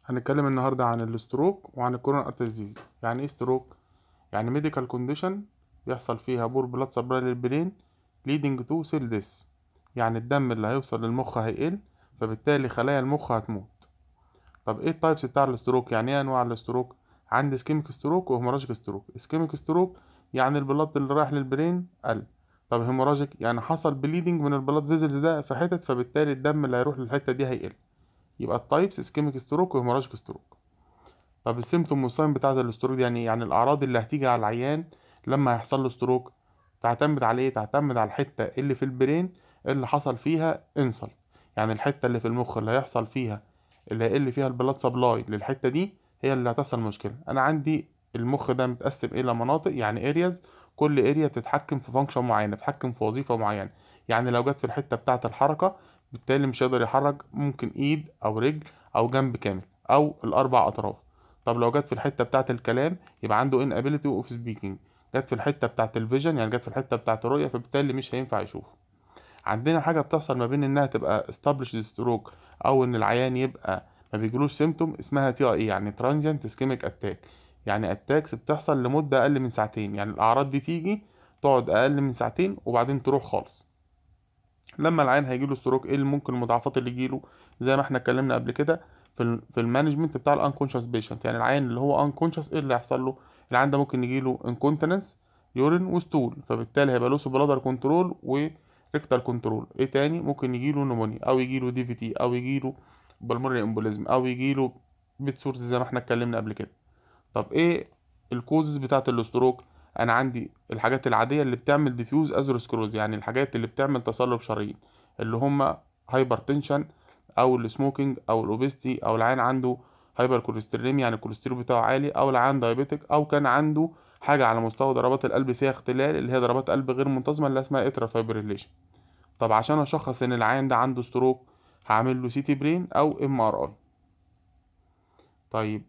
هنتكلم النهاردة عن الستروك وعن الكورونا ارتريزيز يعني ايه ستروك يعني ميديكال كونديشن بيحصل فيها بور بلاد سبلاي للبرين leading تو سيل ديس يعني الدم اللي هيوصل للمخ هيقل فبالتالي خلايا المخ هتموت طب ايه التايبس بتاع الستروك يعني ايه انواع الستروك عندي اسكيميك ستروك وهيموراجيك ستروك اسكيميك ستروك يعني البلاد اللي رايح للبرين قل طب هيموراجيك يعني حصل بليدنج من البلاد فيزلز ده في حتت فبالتالي الدم اللي هيروح للحته دي هيقل يبقى التايبس اسكيميك ستروك وهيموراجيك ستروك طب السيمتوم والساين بتاعه الستروك دي يعني يعني الاعراض اللي هتيجي على العيان لما هيحصل له ستروك تعتمد على ايه تعتمد على الحته اللي في البرين اللي حصل فيها انسلت يعني الحته اللي في المخ اللي هيحصل فيها اللي هيقل فيها البلاد سبلاي للحته دي هي اللي هتحصل مشكله انا عندي المخ ده متقسم الى مناطق يعني ارياز كل اريا بتتحكم في فانكشن معينه بتتحكم في وظيفه معينه يعني لو جت في الحته بتاعه الحركه بالتالي مش هيقدر يحرك ممكن ايد او رجل او جنب كامل او الاربع اطراف طب لو جت في الحته بتاعه الكلام يبقى عنده inability اوف سبيكينج جت في الحته بتاعه الفيجن يعني جت في الحته بتاعه الرؤيه فبالتالي مش هينفع يشوف عندنا حاجه بتحصل ما بين انها تبقى established stroke او ان العيان يبقى ما بيجيلوش سيمتوم اسمها تي اي يعني ترانزيانت اسكيميك اتاك يعني اتاكس بتحصل لمده اقل من ساعتين يعني الاعراض دي تيجي تقعد اقل من ساعتين وبعدين تروح خالص لما العيان هيجيله ستروك ايه اللي ممكن المضاعفات اللي يجيله زي ما احنا اتكلمنا قبل كده في ال في المانجمنت بتاع الانكونشس بيشنت يعني العيان اللي هو انكونشس ايه اللي هيحصل له العيان ده ممكن يجيله انكونتيننس يورين وستول فبالتالي هيبقى له بلادر كنترول وريكتال كنترول ايه تاني ممكن يجيله نمونيا او يجيله دي في تي او يجيله بالمونري امبوليزم او يجيله بيت سورس زي ما احنا اتكلمنا قبل كده طب ايه الكوزز بتاعه الاستروك انا عندي الحاجات العاديه اللي بتعمل ديفيوز ازروسكروز يعني الحاجات اللي بتعمل تصلب شرايين اللي هم هايبرتنشن او السموكينج او الاوبستي او العيان عنده هايبر كوليستروليم يعني الكوليسترول بتاعه عالي او العيان دايابيتك او كان عنده حاجه على مستوى ضربات القلب فيها اختلال اللي هي ضربات قلب غير منتظمه اللي اسمها اترا فايبريليشن طب عشان اشخص ان العيان ده عنده ستروك هعمل له سي تي برين او ام ار اي طيب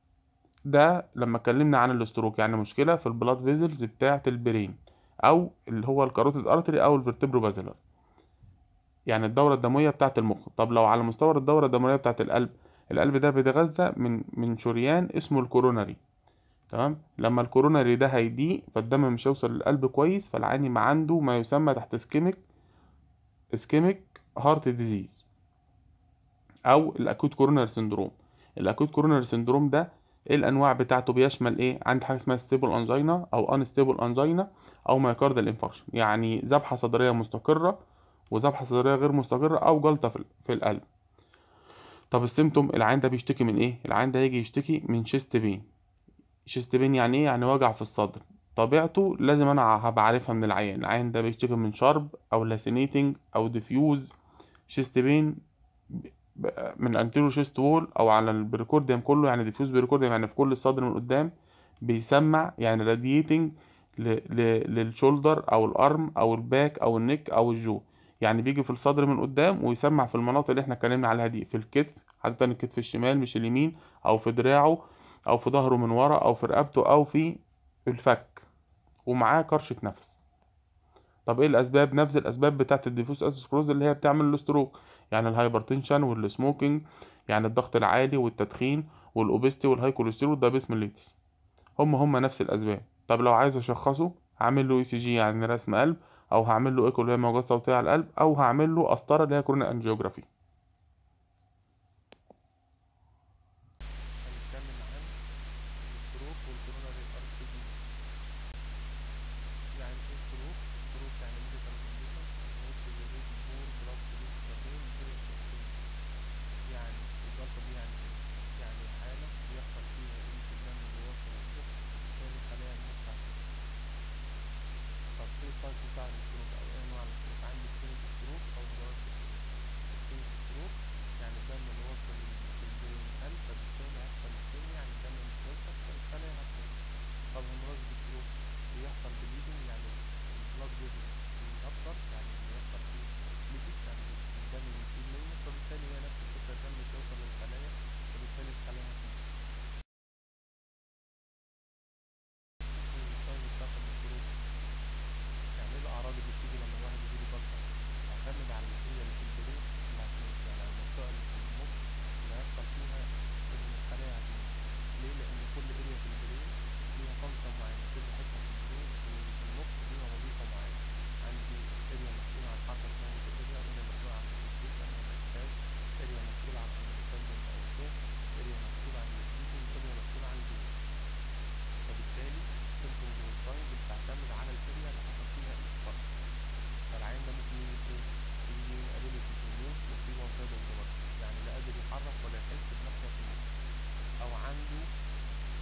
ده لما اتكلمنا عن الاستروك يعني مشكله في البلاد فيزلز بتاعه البرين او اللي هو الكاروتيد ارتري او الفرتبرو بازلر يعني الدوره الدمويه بتاعه المخ طب لو على مستوى الدوره الدمويه بتاعه القلب القلب ده بيتغذى من من شريان اسمه الكوروناري تمام لما الكوروناري ده هيضيق فالدم مش هيوصل للقلب كويس فالعيان يبقى عنده ما يسمى تحت اسكيميك اسكيميك هارت ديزيز او الاكوت كوروناري سندروم الاكوت كوروناري سندروم ده ايه الانواع بتاعته بيشمل ايه عندي حاجه اسمها ستيبل انجينا او انستيبل انجينا او مايكاردال انفكشن يعني ذبحه صدريه مستقره وذبحه صدريه غير مستقره او جلطه في القلب طب السيمتوم العين ده بيشتكي من ايه العين ده هيجي يشتكي من شيست بين شيست بين يعني ايه يعني وجع في الصدر طبيعته لازم انا هبقى عارفها من العين العين ده بيشتكي من شرب او لاسينيتنج او ديفيوز شيست بين من الانتيريور شيست وول او على البريكورديوم كله يعني ديفيوز بريكورديوم يعني في كل الصدر من قدام بيسمع يعني راديتنج للشولدر او الارم او الباك او النك او الجو يعني بيجي في الصدر من قدام ويسمع في المناطق اللي احنا اتكلمنا عليها دي في الكتف عادة الكتف الشمال مش اليمين او في دراعه او في ظهره من ورا او في رقبته او في الفك ومعاه كرشة نفس طب ايه الاسباب نفس الاسباب بتاعت الديفوس اسكروز اللي هي بتعمل الاستروك يعني الهايبرتنشن والسموكينج يعني الضغط العالي والتدخين والاوبستي والهاي كوليسترول والدايابيتس ميليتس هم هم نفس الاسباب طب لو عايز اشخصه هعمل له اي سي جي يعني رسم قلب او هعمل له ايكو اللي هي موجات صوتيه على القلب او هعمل له قسطره اللي هي كورونا انجيوجرافي التايب بتاع السلوك او ايه انواع السلوك عندي كلينيك سلوك او هيدروليك سلوك الكلينيك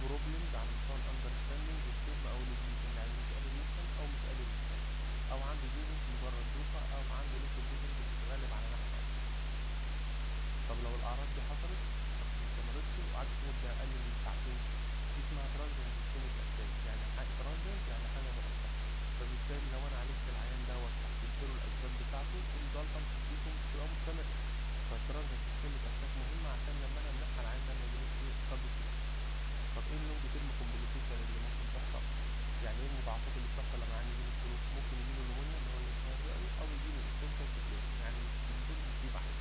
بروبلمز على مستوى الاندرستاندنج والفهم او الريزيشن يعني مش قادر يفهم او مش قادر يفهم او عنده ديزنس مجرد دوخة او عنده ليكل ديزنس بتتغلب على ناحية واحدة. طب لو الاعراض دي حصلت ما استمرتش وقعدت مدة اقل من ساعتين دي اسمها ترانزنت سيستميك اتاك يعني حاجة ترانزنت يعني حاجة مؤقتة فبالتالي لو انا عالجت العيان دوت وحددت له الاسباب بتاعته الجلطة مش هتكون تبقى مستمرة فالترانزنت سيستميك اتاك مهمة عشان لما انا امنعها العيان ده ما يجيلوش ايه قبل طب ايه اللونج تيرم كومبليكيشن اللي ممكن تحصل يعني ايه المضاعفات اللي بتحصل لما عندي يجيله ستروك ممكن يجيله نمونيا اللي هو الانسان الرئوي او يجيله انفكشن في الجلد يعني بدون مصيبه حاجه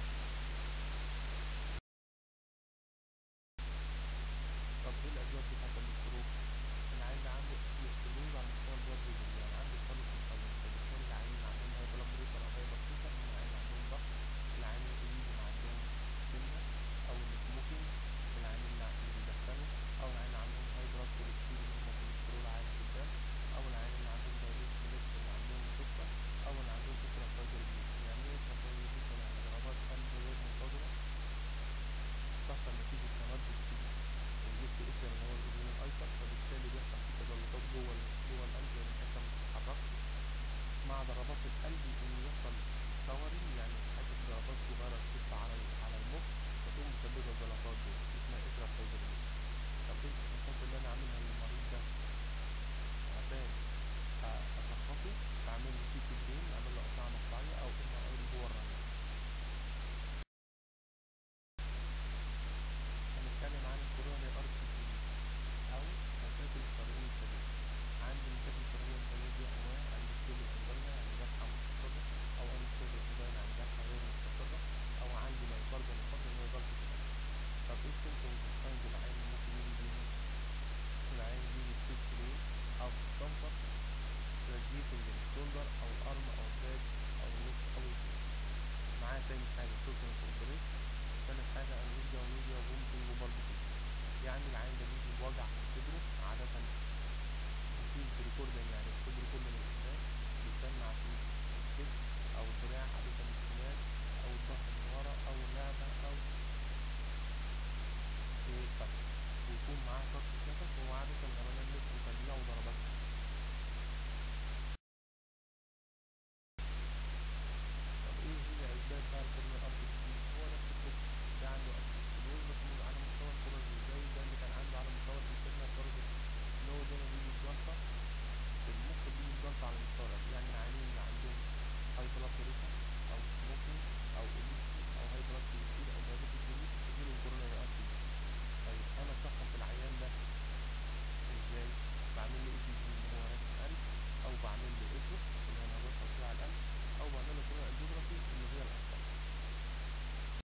طب ايه الاسباب بتاعت الستروك العيان ده عنده الاسترويد على مستوى البلد فيجن يعني عنده صلب انسولين فبالتالي العيان اللي عندهم هاي بلاد بريشر او هاي بارتيشن هم العيان اللي عندهم ضغط العيان اللي اللي عندهم سمنه او السموكينج العيان اللي اللي بيدخنوا او العيان اللي عندهم هاي بلاد كوليسترول اللي هم كوليسترول عالي في الدم او العيان اللي عندهم دايابيتس ميليتس اللي عندهم سكر او اللي عندهم فكره فايبريد يعني ايه فايبريد يعني ضربات قلب غير منتظمه تحصل نتيجه تمدد في الليفت اتر اللي هو الاذن الايسر فبالتالي بيحصل في تجلطات جوه ال- جوه القلب يعني الحته ما بتتحركش مع ضربات القلب ان يحصل ثوري يعني حته ضربات صغيره تطلع على ال- على المخ فتقوم مسببه الجلطات دي اسمها اترا فايبريد طب ايه الفحوصات اللي انا عاملها للمريض ده عشان أ- اشخصه بعمل له سي تي برين اعمل له اشعه مقطعيه او ام ار اي جوه الرنين هنتكلم عن الكورونا ار سي تي او مشاكل القولون الثدي عندي مشاكل القولون الثدي دي انواع عندي ستيبل انجلنا يعني جرحه مستقره او انا ستيبل انجلنا يعني جرحه غير مستقره او عندي مايكارديال انفاركت اللي هو ضغط القلب طب ايه السيمتومز والساينز العين اللي ممكن يجي بيها العين يجي ستيت بلين او تستنفر راديتنج الشولدر او الارم او الباك او الليفت او الفيت معاه تاني حاجه سوشيال كومبريس تالت حاجه انجيزيا وميديا وبومبنج وبالبيتيشن يعني العين ده بيجي بوجع في صدره عادة بيجي بريكوردن يعني الصدر كله من قدام بيسمع في الكتف أو الدراع عادة من الشمال أو الظهر من ورا أو الرقبة أو في الفك ويكون معاه ضغط نفس وهو عادة غملان نفس وتربيع وضربات قلب. طب ايه هي اسباب بقى الكورنيا ارتري هو نفس الفكرة ده عنده ارتري بس من على مستوى الكورنيا زي ده اللي كان عنده على مستوى الانترنال كورنيا اللي هو زي ما بيجي الجلطة في المخ بيجي الجلطة على مستوى القلب يعني العيانين اللي عندهم هاي بلاد بريشر او سموكينج او اوبيستي او هاي بلاد